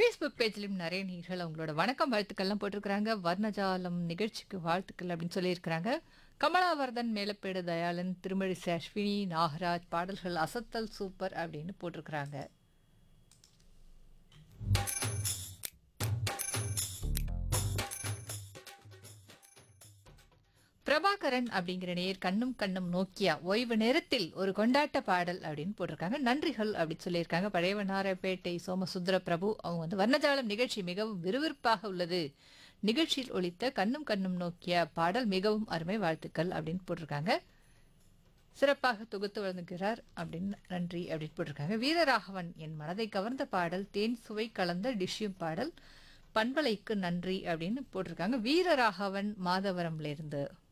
Facebook பேஜ்லயும் நிறைய நீர்கள் அவங்களோட வணக்கம் வாழ்த்துக்கள்லாம் போட்டிருக்கிறாங்க வர்ணஜாலம் நிகழ்ச்சிக்கு வாழ்த்துக்கள் அப்படின்னு சொல்லியிருக்கிறாங்க கமலாவர்தன் மேலப்பேடு தயாளன் திருமழிசை அஸ்வினி நாகராஜ் பாடல்கள் அசத்தல் சூப்பர் அப்படின்னு போட்டிருக்கிறாங்க பிரபாகரன் அப்படிங்கிற நேர் கண்ணும் கண்ணும் நோக்கியா ஓய்வு நேரத்தில் ஒரு கொண்டாட்ட பாடல் அப்படின்னு போட்டிருக்காங்க நன்றிகள் அப்படின்னு சொல்லியிருக்காங்க பழையவனாரப்பேட்டை சோமசுந்தர பிரபு அவங்க வந்து வர்ணஜாலம் நிகழ்ச்சி மிகவும் விறுவிறுப்பாக உள்ளது நிகழ்ச்சியில் ஒலித்த கண்ணும் கண்ணும் நோக்கிய பாடல் மிகவும் அருமை வாழ்த்துக்கள் அப்படின்னு போட்டிருக்காங்க சிறப்பாக தொகுத்து வழங்குகிறார் அப்படின்னு நன்றி அப்படின்னு போட்டிருக்காங்க வீரராகவன் என் மனதை கவர்ந்த பாடல் தேன் சுவை கலந்த டிஷ்யூம் பாடல் பண்பலைக்கு நன்றி அப்படின்னு போட்டிருக்காங்க வீரராகவன் மாதவரம்ல இருந்து